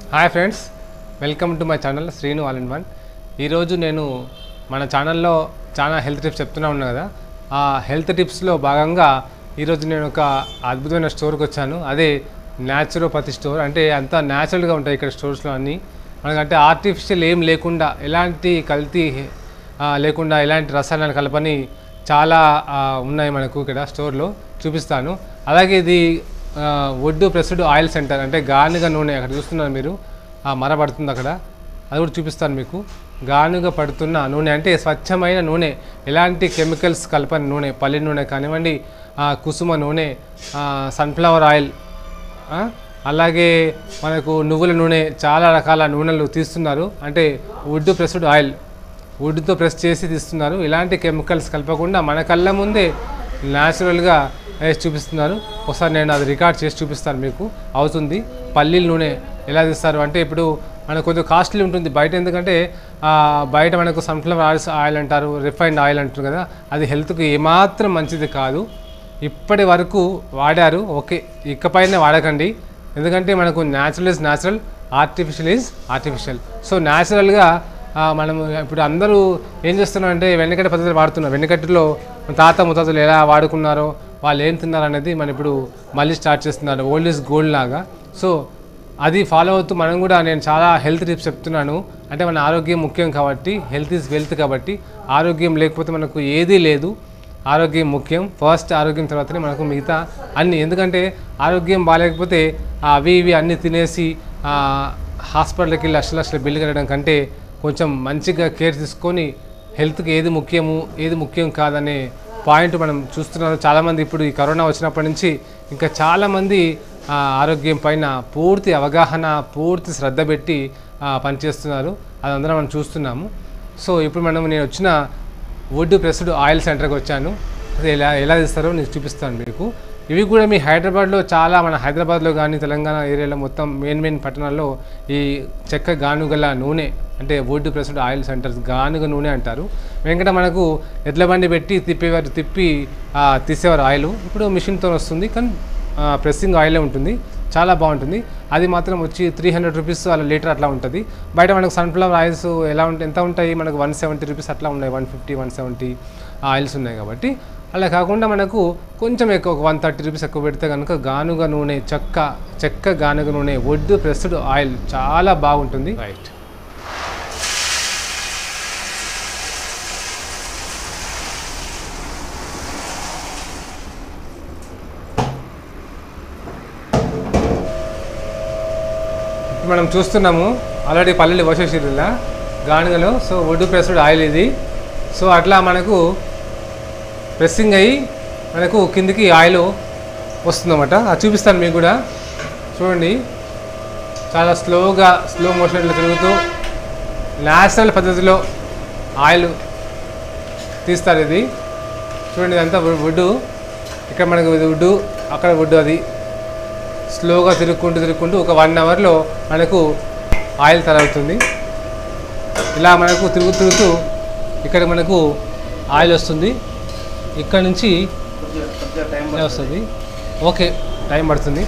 Hi friends welcome to my channel Srinu all in one ఈరోజు నేను మన ఛానల్లో చాలా హెల్త్ టిప్స్ చెప్తూనే ఉన్నా కదా ఆ హెల్త్ టిప్స్లో భాగంగా ఈరోజు నేను ఒక అద్భుతమైన స్టోర్కి వచ్చాను అదే న్యాచురోపతి స్టోర్ అంటే అంతా న్యాచురల్గా ఉంటాయి ఇక్కడ స్టోర్స్లో అన్నీ మనకంటే ఆర్టిఫిషియల్ ఏం లేకుండా ఎలాంటి కల్తీ ఆ, లేకుండా ఎలాంటి రసాయనాలు కలపని చాలా ఆ, ఉన్నాయి మనకు ఇక్కడ స్టోర్లో చూపిస్తాను అలాగే ఇది ఆ, ఒడ్డు ప్రెస్డ్ ఆయిల్ సెంటర్ అంటే గానుగ నూనె అక్కడ చూస్తున్నారు మీరు ఆ మర పడుతుంది అక్కడ అది కూడా చూపిస్తాను మీకు గానుగ పడుతున్న నూనె అంటే స్వచ్ఛమైన నూనె ఎలాంటి కెమికల్స్ కలపని నూనె పల్లి నూనె కానివ్వండి ఆ, కుసుమ నూనె ఆ, సన్ఫ్లవర్ ఆయిల్ ఆ, అలాగే మనకు నువ్వుల నూనె చాలా రకాల నూనెలు తీస్తున్నారు అంటే వుడ్ ప్రెస్డ్ ఆయిల్ వుడ్తో ప్రెస్ చేసి తీస్తున్నారు ఇలాంటి కెమికల్స్ కలపకుండా మన కళ్ళ ముందే న్యాచురల్గా వేసి చూపిస్తున్నారు ఒకసారి నేను అది రికార్డ్ చేసి చూపిస్తాను మీకు అవుతుంది పల్లీల నూనె ఎలా తీస్తారు అంటే ఇప్పుడు మనకు కొంచెం కాస్ట్లీ ఉంటుంది బయట ఎందుకంటే ఆ, బయట మనకు సన్ఫ్లవర్ ఆయిల్స్ ఆయిల్ అంటారు రిఫైన్డ్ ఆయిల్ అంటారు కదా అది హెల్త్కి ఏమాత్రం మంచిది కాదు ఇప్పటి వరకు వాడారు ఓకే ఇకపైనే వాడకండి ఎందుకంటే మనకు natural is natural artificial is artificial so న్యాచురల్గా మనం ఇప్పుడు అందరూ ఏం చేస్తున్నారంటే వెన్నకటి పద్ధతులు వాడుతున్నారు వెన్నకట్టులో మన తాత ముత్తాతలు ఎలా వాడుకున్నారో వాళ్ళు ఏం తిన్నారు అనేది మనం ఇప్పుడు మళ్ళీ స్టార్ట్ చేస్తున్నారు ఓల్డ్ ఈజ్ గోల్డ్ లాగా సో అది ఫాలో అవుతూ మనం కూడా నేను చాలా హెల్త్ టిప్స్ చెప్తున్నాను అంటే మన ఆరోగ్యం ముఖ్యం కాబట్టి హెల్త్ ఈజ్ వెల్త్ కాబట్టి ఆరోగ్యం లేకపోతే మనకు ఏదీ లేదు ఆరోగ్యం ముఖ్యం ఫస్ట్ ఆరోగ్యం తర్వాతనే మనకు మిగతా అన్ని ఎందుకంటే ఆరోగ్యం బాగాలేకపోతే ఆ అవి ఇవి అన్నీ తినేసి ఆ, హాస్పిటల్కి వెళ్ళి లక్షల లక్షల బిల్లు కట్టడం కంటే కొంచెం మంచిగా కేర్ తీసుకొని హెల్త్కి ఏది ముఖ్యము ఏది ముఖ్యం కాదనే పాయింట్ మనం చూస్తున్నాం చాలామంది ఇప్పుడు ఈ కరోనా వచ్చినప్పటి నుంచి ఇంకా చాలామంది ఆ, ఆరోగ్యం పైన పూర్తి అవగాహన పూర్తి శ్రద్ధ పెట్టి ఆ, పనిచేస్తున్నారు అదందరం మనం చూస్తున్నాము సో ఇప్పుడు మనం నేను వచ్చిన వుడ్ ప్రెస్డ్ ఆయిల్ సెంటర్కి వచ్చాను అది ఎలా ఎలా తీస్తారో నేను చూపిస్తాను మీకు ఇవి కూడా మీ హైదరాబాద్లో చాలా మన హైదరాబాద్లో కానీ తెలంగాణ ఏరియాలో మొత్తం మెయిన్ మెయిన్ పట్టణాల్లో ఈ చెక్క గానుగల నూనె అంటే వుడ్ ప్రెస్డ్ ఆయిల్ సెంటర్స్ గానుగ నూనె అంటారు వెంకట మనకు ఎడ్ల బండి పెట్టి తిప్పేవారు తిప్పి ఆ, తీసేవారు ఆయిల్ ఇప్పుడు మిషన్తో వస్తుంది కానీ ప్రెస్సింగ్ ఆయిలే ఉంటుంది చాలా బాగుంటుంది అది మాత్రం వచ్చి త్రీ హండ్రెడ్ రూపీస్ అలా లీటర్ అట్లా ఉంటుంది బయట మనకు సన్ఫ్లవర్ ఆయిల్స్ ఎలా ఉంటాయి ఎంత ఉంటాయి మనకు వన్ సెవెంటీ రూపీస్ అట్లా ఉన్నాయి one fifty one seventy oils ఉన్నాయి కాబట్టి అలా కాకుండా మనకు కొంచెం ఎక్కువ ఒక వన్ థర్టీ రూపీస్ ఎక్కువ పెడితే కనుక గానుగ నూనె చెక్క చెక్క గానుగ నూనె ఒడ్డు ప్రెస్డ్ ఆయిల్ చాలా బాగుంటుంది రైట్ ఇప్పుడు మనం చూస్తున్నాము ఆల్రెడీ పల్లెలు పోసేసిరులా గానుగలో సో ఒడ్డు ప్రెస్డ్ ఆయిల్ ఇది సో అట్లా మనకు ప్రెస్సింగ్ అయ్యి మనకు కిందికి ఆయిల్ వస్తుందన్నమాట అది చూపిస్తాను మీకు కూడా చూడండి చాలా స్లోగా స్లో మోషన్లో తిరుగుతూ న్యాచురల్ పద్ధతిలో ఆయిల్ తీస్తారు ఇది చూడండి ఇదంతా వుడ్డు ఇక్కడ మనకు ఇది వుడ్డు అక్కడ వుడ్డు అది స్లోగా తిరుక్కుంటూ తిరుక్కుంటూ ఒక వన్ అవర్లో మనకు ఆయిల్ తయారవుతుంది ఇలా మనకు తిరుగు తిరుగుతూ ఇక్కడ మనకు ఆయిల్ వస్తుంది ఇక్కడ నుంచి ఇలా వస్తుంది ఓకే టైం పడుతుంది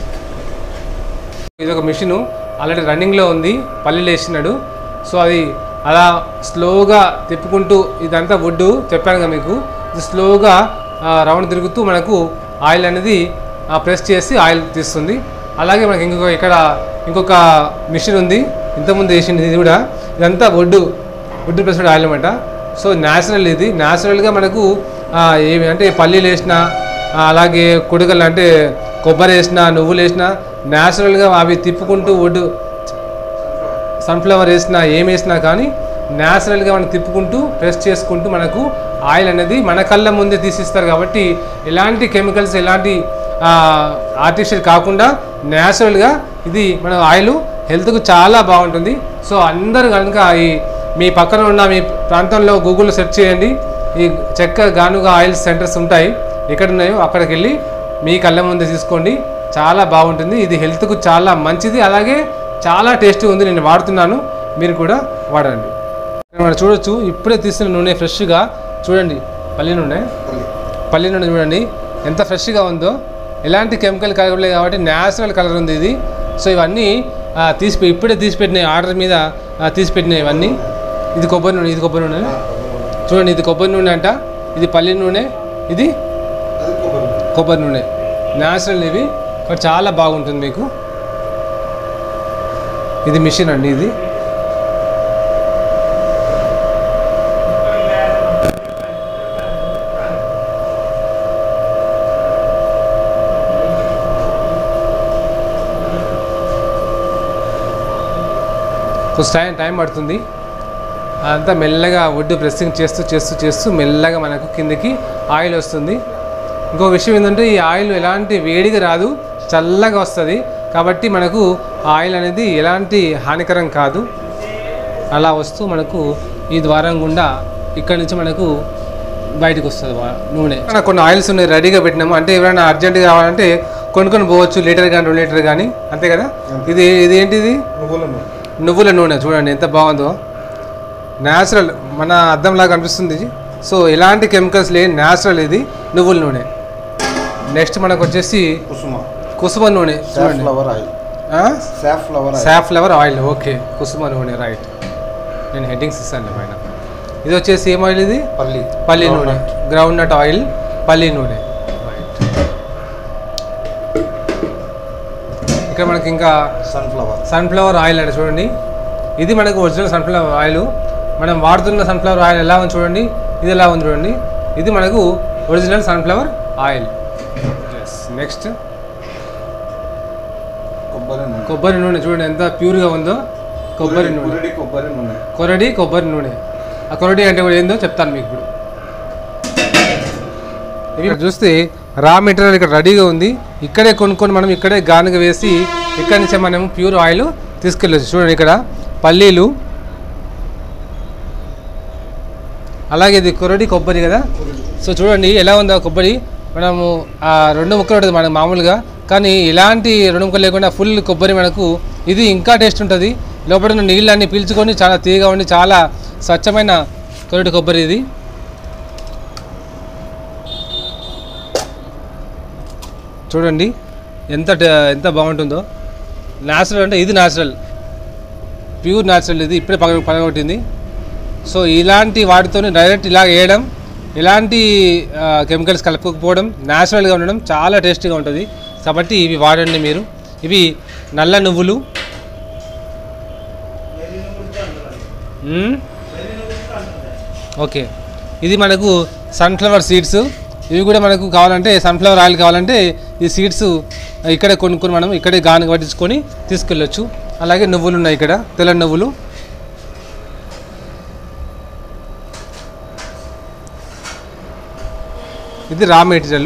ఇది ఒక మిషను ఆల్రెడీ రన్నింగ్లో ఉంది పల్లెలు వేసినాడు సో అది అలా స్లోగా తిప్పుకుంటూ ఇదంతా వుడ్డు చెప్పాను కదా మీకు ఇది స్లోగా రౌండ్ తిరుగుతూ మనకు ఆయిల్ అనేది ప్రెస్ చేసి ఆయిల్ తీస్తుంది అలాగే మనకి ఇంకొక ఇక్కడ ఇంకొక మిషన్ ఉంది ఇంతకుముందు వేసింది ఇది కూడా ఇదంతా ఒడ్డు ఒడ్డు ప్రెస్డ్ ఆయిల్ అనమాట సో న్యాచురల్ ఇది న్యాచురల్గా మనకు ఆ, ఏమి అంటే పల్లీలు వేసిన అలాగే కుడుకలు అంటే కొబ్బరి వేసిన నువ్వులు వేసిన న్యాచురల్గా అవి తిప్పుకుంటూ ఒడ్డు సన్ఫ్లవర్ వేసినా ఏం వేసినా కానీ న్యాచురల్గా మనం తిప్పుకుంటూ ప్రెస్ చేసుకుంటూ మనకు ఆయిల్ అనేది మన కళ్ళ ముందే తీసిస్తారు కాబట్టి ఎలాంటి కెమికల్స్ ఎలాంటి ఆర్టిఫిషియల్ కాకుండా న్యాచురల్గా ఇది మన ఆయిల్ హెల్త్కు చాలా బాగుంటుంది సో అందరు కనుక ఈ మీ పక్కన ఉన్న మీ ప్రాంతంలో గూగుల్లో సెర్చ్ చేయండి ఈ చెక్క గానుగా ఆయిల్ సెంటర్స్ ఉంటాయి ఎక్కడ ఉన్నాయో అక్కడికి వెళ్ళి మీ కళ్ళ ముందే తీసుకోండి చాలా బాగుంటుంది ఇది హెల్త్కు చాలా మంచిది అలాగే చాలా టేస్టీ ఉంది నేను వాడుతున్నాను మీరు కూడా వాడండి మనం చూడొచ్చు ఇప్పుడే తీసిన నూనె ఫ్రెష్గా చూడండి పల్లి నూనె పల్లి నూనె చూడండి ఎంత ఫ్రెష్గా ఉందో ఎలాంటి కెమికల్ కలగలేదు కాబట్టి న్యాచురల్ కలర్ ఉంది ఇది సో ఇవన్నీ ఆ, తీసి పె- ఇప్పుడే తీసి పెట్టినాయి ఆర్డర్ మీద ఆ, తీసి పెట్టినాయి ఇవన్నీ ఇది కొబ్బరి నూనె ఇది కొబ్బరి నూనె చూడండి ఇది కొబ్బరి నూనె అంట ఇది పల్లి నూనె ఇది అది కొబ్బరి నూనె. కొబ్బరి నూనె న్యాచురల్ ఇవి కానీ చాలా బాగుంటుంది మీకు ఇది మిషన్ అండి ఇది కొంచెం టైం టైం పడుతుంది అదంతా మెల్లగా వుడ్ ప్రెస్సింగ్ చేస్తూ చేస్తూ చేస్తూ మెల్లగా మనకు కిందకి ఆయిల్ వస్తుంది ఇంకో విషయం ఏంటంటే ఈ ఆయిల్ ఎలాంటి వేడిగా రాదు చల్లగా వస్తుంది కాబట్టి మనకు ఆయిల్ అనేది ఎలాంటి హానికరం కాదు అలా వస్తూ మనకు ఈ ద్వారం గుండా ఇక్కడ నుంచి మనకు బయటకు వస్తుంది వా- నూనె మనకు కొన్ని ఆయిల్స్ ఉన్నాయి రెడీగా పెట్టినాము అంటే ఎవరైనా అర్జెంట్ కావాలంటే కొనుక్కొని పోవచ్చు లీటర్ కానీ రెండు లీటర్ కానీ అంతే కదా ఇది ఇది ఏంటిది నువ్వుల నూనె నువ్వుల నూనె చూడండి ఎంత బాగుందో న్యాచురల్ మన అద్దంలాగా కనిపిస్తుంది ఇది. సో ఎలాంటి కెమికల్స్ లేని న్యాచురల్ ఇది నువ్వుల నూనె నెక్స్ట్ మనకు వచ్చేసి కుసుమ కుసుమ నూనె సాఫ్ చూడండి flower oil safflower oil safflower oil okay కుసుమ నూనె రైట్ నేను హెడ్డింగ్స్ ఇస్తాను పైన ఇది వచ్చేసి ఏం ఆయిల్ ఇది పల్లి పల్లి నూనె గ్రౌండ్ నట్ ఆయిల్ పల్లి నూనె రైట్ ఇక్కడ మనకి ఇంకా సన్ఫ్లవర్ సన్ఫ్లవర్ ఆయిల్ అంటే చూడండి ఇది మనకు ఒరిజినల్ సన్ఫ్లవర్ ఆయిల్ మనం వాడుతున్న సన్ఫ్లవర్ ఆయిల్ ఎలా ఉంది చూడండి ఇది ఎలా ఉంది చూడండి ఇది మనకు ఒరిజినల్ సన్ఫ్లవర్ ఆయిల్ నెక్స్ట్ కొబ్బరి నూనె కొబ్బరి నూనె చూడండి ఎంత ప్యూర్గా ఉందో కొబ్బరి నూనె పురిడి కొబ్బరి నూనె కొరడి కొబ్బరి నూనె ఆ కొరడి అంటే కూడా ఏందో చెప్తాను మీకు ఇప్పుడు ఇవి ఇక్కడ చూస్తే రా మెటీరియల్ ఇక్కడ రెడీగా ఉంది ఇక్కడే కొనుక్కొని మనం ఇక్కడే గానుగ వేసి ఇక్కడి నుంచే మనం ప్యూర్ ఆయిల్ తీసుకెళ్ళచ్చు చూడండి ఇక్కడ పల్లీలు అలాగే ఇది కొరడి కొబ్బరి కదా సో చూడండి ఎలా ఉందో ఆ కొబ్బరి మనము ఆ రెండు ముక్కలు ఉంటుంది మనకు మామూలుగా కానీ ఇలాంటి రెండు ముక్కలు లేకుండా ఫుల్ కొబ్బరి మనకు ఇది ఇంకా టేస్ట్ ఉంటుంది లోపల ఉన్న నీళ్ళన్నీ పీల్చుకొని చాలా తీయగా ఉండి చాలా స్వచ్ఛమైన కొరటి కొబ్బరి ఇది చూడండి ఎంత ట- ఎంత బాగుంటుందో న్యాచురల్ అంటే ఇది న్యాచురల్ ప్యూర్ న్యాచురల్ ఇది ఇప్పుడే పగ పగలగొట్టింది సో ఇలాంటి వాటితోనే డైరెక్ట్ ఇలా వేయడం ఎలాంటి కెమికల్స్ కలుపుకోకపోవడం న్యాచురల్గా ఉండడం చాలా టేస్టీగా ఉంటుంది కాబట్టి ఇవి వాడండి మీరు ఇవి నల్ల నువ్వులు మ్మ్? ఓకే ఇది మనకు సన్ఫ్లవర్ సీడ్స్ ఇవి కూడా మనకు కావాలంటే సన్ఫ్లవర్ ఆయిల్ కావాలంటే ఈ సీడ్స్ ఇక్కడే కొనుక్కొని మనం ఇక్కడే గానుగ పట్టించుకొని తీసుకెళ్ళొచ్చు అలాగే నువ్వులు ఉన్నాయి ఇక్కడ తెల్ల నువ్వులు ఇది రా మెటీరియల్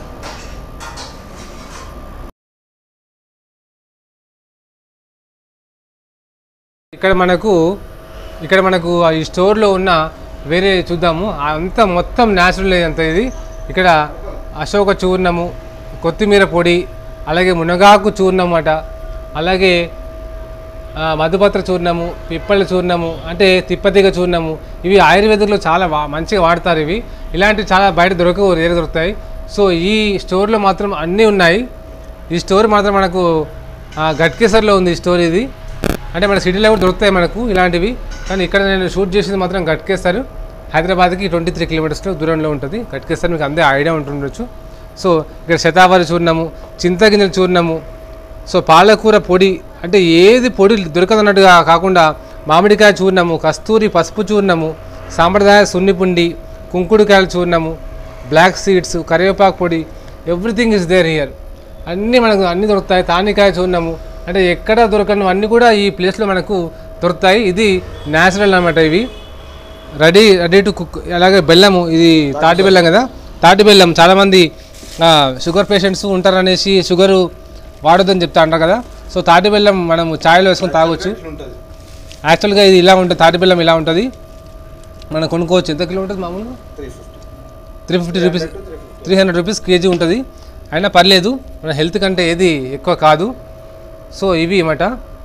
ఇక్కడ మనకు ఇక్కడ మనకు ఆ ఈ స్టోర్లో ఉన్న వేరే చూద్దాము అంతా మొత్తం న్యాచురల్ అంత ఇది ఇక్కడ అశోక చూర్ణము కొత్తిమీర పొడి అలాగే మునగాకు చూర్ణం అట అలాగే ఆ, మధుపత్ర చూర్ణము పిప్పళ్ళ చూర్ణము అంటే తిప్పతీగ చూర్ణము ఇవి ఆయుర్వేదిక్లో చాలా వా- మంచిగా వాడతారు ఇవి ఇలాంటివి చాలా బయట దొరకవు రేరు దొరుకుతాయి సో ఈ స్టోర్లో మాత్రం అన్నీ ఉన్నాయి ఈ స్టోర్ మాత్రం మనకు ఆ, గట్కేసర్లో ఉంది ఈ స్టోర్ ఇది అంటే మన సిటీలో కూడా దొరుకుతాయి మనకు ఇలాంటివి కానీ ఇక్కడ నేను షూట్ చేసింది మాత్రం గట్కేసర్ హైదరాబాద్కి ట్వంటీ త్రీ కిలోమీటర్స్లో దూరంలో ఉంటుంది గట్కేసర్ మీకు అందే ఐడియా ఉంటుండొచ్చు సో ఇక్కడ శతావరి చూర్ణము చింతగింజల చూర్ణము సో పాలకూర పొడి అంటే ఏది పొడి దొరకదన్నట్టుగా కాకుండా మామిడికాయ చూర్ణము కస్తూరి పసుపు చూర్ణము సాంప్రదాయ సున్నిపుండి కుంకుడుకాయల చూర్ణము బ్లాక్ సీడ్స్ కరివేపాకు పొడి ఎవ్రీథింగ్ ఇస్ దేర్ హియర్ అన్నీ మనకు అన్నీ దొరుకుతాయి తానికాయ చూర్ణము అంటే ఎక్కడ దొరకను అన్నీ కూడా ఈ ప్లేస్లో మనకు దొరుకుతాయి ఇది న్యాచురల్ అన్నమాట ఇవి రెడీ రెడీ టు కుక్ అలాగే బెల్లము ఇది తాటి బెల్లం కదా తాటి బెల్లం చాలామంది ఆ, షుగర్ పేషెంట్స్ ఉంటారనేసి షుగరు వాడొద్దని చెప్తా అంటారు కదా సో తాటి బెల్లం మనం ఛాయ్లో వేసుకొని తాగొచ్చు ఉంటుంది యాక్చువల్గా ఇది ఇలా ఉంటుంది తాటి బెల్లం ఇలా ఉంటుంది మనం కొనుక్కోవచ్చు ఎంత కిలో ఉంటుంది మామూలుగా three fifty three fifty rupees three hundred rupees KG ఉంటుంది అయినా పర్లేదు మన హెల్త్ కంటే ఏది ఎక్కువ కాదు సో ఇవి అన్నమాట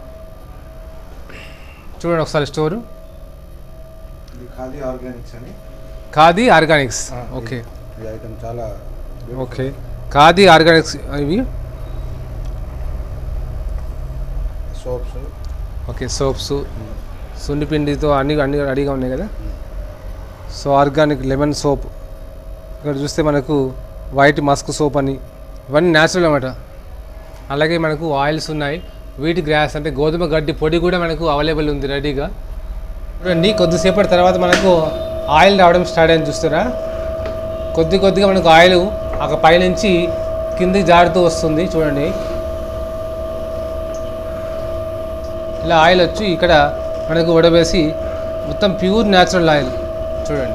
చూడండి ఒకసారి స్టోరు ఇది ఖాదీ ఆర్గానిక్స్ అని ఖాదీ ఆర్గానిక్స్ ఓకే ఈ ఐటమ్ చాలా ఓకే ఖాదీ ఆర్గానిక్స్ ఇవి సోప్స్ ఓకే సోప్స్ సున్నిపిండితో అన్ని అన్ని రెడీగా ఉన్నాయి కదా సో ఆర్గానిక్ లెమన్ సోప్ ఇక్కడ చూస్తే మనకు వైట్ మస్క్ సోప్ అని ఇవన్నీ న్యాచురల్ అన్నమాట అలాగే మనకు ఆయిల్స్ ఉన్నాయి వీటి గ్రాస్ అంటే గోధుమ గడ్డి పొడి కూడా మనకు అవైలబుల్ ఉంది రెడీగా చూడండి కొద్దిసేపటి తర్వాత మనకు ఆయిల్ రావడం స్టార్ట్ అయింది చూస్తారా కొద్ది కొద్దిగా మనకు ఆయిల్ ఒక పైనుంచి కిందికి జారుతూ వస్తుంది చూడండి ఇలా ఆయిల్ వచ్చి ఇక్కడ మనకు వడవేసి మొత్తం ప్యూర్ న్యాచురల్ ఆయిల్ చూడండి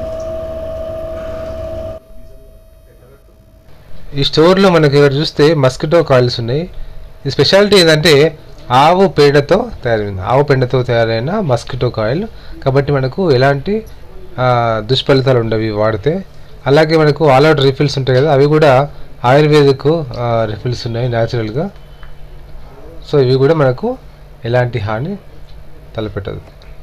ఈ స్టోర్లో మనకి ఇక్కడ చూస్తే మస్కిటో కాయిల్స్ ఉన్నాయి ఈ స్పెషాలిటీ ఏంటంటే ఆవు పేడతో తయారైంది ఆవు పెండతో తయారైన మస్కిటో కాయిల్ కాబట్టి మనకు ఎలాంటి ఆ, దుష్ఫలితాలు ఉండవు ఇవి వాడితే అలాగే మనకు ఆల్ అవుట్ రిఫిల్స్ ఉంటాయి కదా అవి కూడా ఆయుర్వేదిక్ రిఫిల్స్ ఉన్నాయి న్యాచురల్గా సో ఇవి కూడా మనకు ఎలాంటి హాని తలపెట్టదు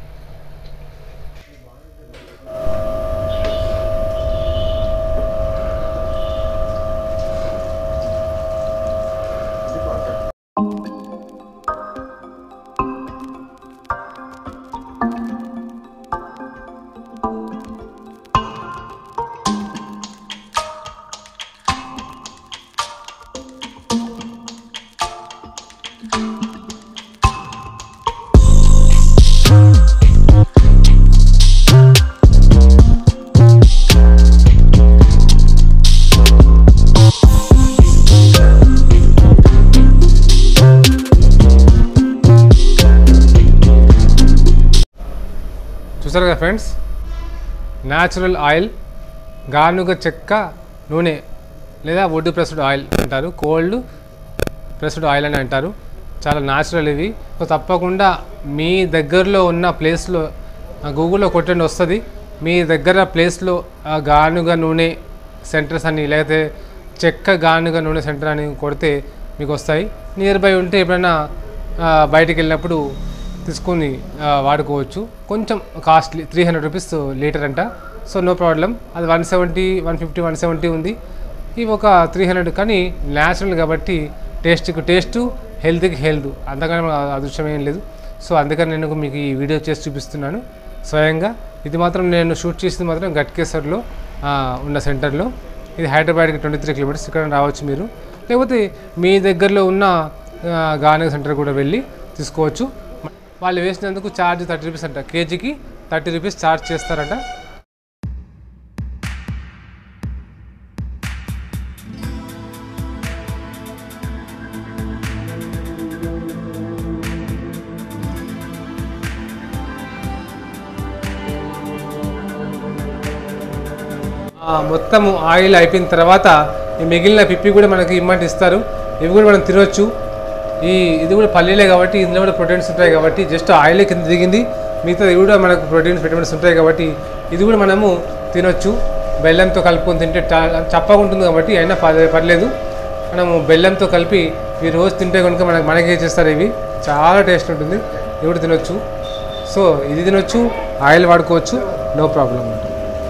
చూసారు కదా ఫ్రెండ్స్ న్యాచురల్ ఆయిల్ గానుగ చెక్క నూనె లేదా వుడ్ ప్రెస్డ్ ఆయిల్ అంటారు కోల్డ్ ప్రెస్డ్ ఆయిల్ అని అంటారు చాలా న్యాచురల్ ఇవి సో తప్పకుండా మీ దగ్గరలో ఉన్న ప్లేస్లో గూగుల్లో కొట్టండి వస్తుంది మీ దగ్గర ప్లేస్లో ఆ గానుగ నూనె సెంటర్స్ అని లేకపోతే చెక్క గానుగ నూనె సెంటర్ అని కొడితే మీకు వస్తాయి నియర్ బై ఉంటే ఎప్పుడైనా ఆ, బయటికి వెళ్ళినప్పుడు తీసుకొని ఆ, వాడుకోవచ్చు కొంచెం costly three hundred rupees litre అంట సో నో ప్రాబ్లం అది one seventy one fifty one seventy ఉంది ఇవి ఒక త్రీ హండ్రెడ్ కానీ న్యాచురల్ కాబట్టి టేస్ట్కి టేస్ట్ హెల్త్కి హెల్త్ అంతకన్నా మనకు అదృష్టం ఏం లేదు సో అందుకని నేను మీకు ఈ వీడియో చేసి చూపిస్తున్నాను స్వయంగా ఇది మాత్రం నేను షూట్ చేసింది మాత్రం గట్కేసర్లో ఆ, ఉన్న సెంటర్లో ఇది హైదరాబాద్కి ట్వంటీ త్రీ కిలోమీటర్స్ ఇక్కడ రావచ్చు మీరు లేకపోతే మీ దగ్గరలో ఉన్న ఆ, గానే సెంటర్ కూడా వెళ్ళి తీసుకోవచ్చు వాళ్ళు వేసినందుకు ఛార్జ్ థర్టీ రూపీస్ అంట కేజీకి థర్టీ రూపీస్ ఛార్జ్ చేస్తారట ఆ, మొత్తము ఆయిల్ అయిపోయిన తర్వాత ఈ మిగిలిన పిప్పి కూడా మనకి ఇమ్మంటి ఇస్తారు ఇవి కూడా మనం తినవచ్చు ఈ ఇది కూడా పల్లీలే కాబట్టి ఇందులో కూడా ప్రోటీన్స్ ఉంటాయి కాబట్టి జస్ట్ ఆయిల్ కింద దిగింది మిగతా ఇవి కూడా మనకు ప్రోటీన్స్ విటమిన్స్ ఉంటాయి కాబట్టి ఇది కూడా మనము తినొచ్చు బెల్లంతో కలుపుకొని తింటే చా- చప్పగా ఉంటుంది కాబట్టి అయినా పర్లే- పర్లేదు మనము బెల్లంతో కలిపి ఈ రోజు తింటే కనుక మనకు మనకి చేస్తారు ఇవి చాలా టేస్ట్ ఉంటుంది ఇవి కూడా తినొచ్చు సో ఇది తినొచ్చు ఆయిల్ వాడుకోవచ్చు నో ప్రాబ్లం ఉంటుంది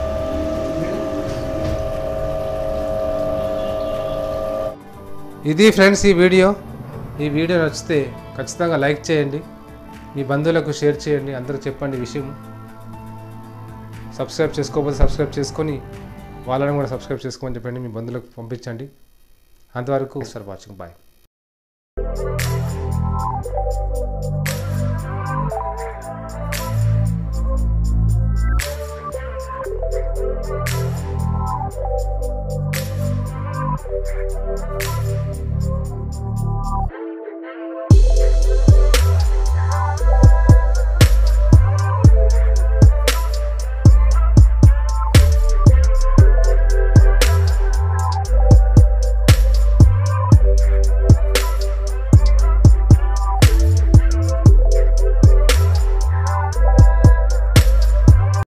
ఇది ఫ్రెండ్స్ ఈ వీడియో ఈ వీడియో నచ్చితే ఖచ్చితంగా లైక్ చేయండి మీ బంధువులకు షేర్ చేయండి అందరూ చెప్పండి ఈ విషయం సబ్స్క్రైబ్ చేసుకోకపోతే సబ్స్క్రైబ్ చేసుకొని వాళ్ళని కూడా సబ్స్క్రైబ్ చేసుకోమని చెప్పండి మీ బంధువులకు పంపించండి అంతవరకు సార్ వాచింగ్ బాయ్ Thank you.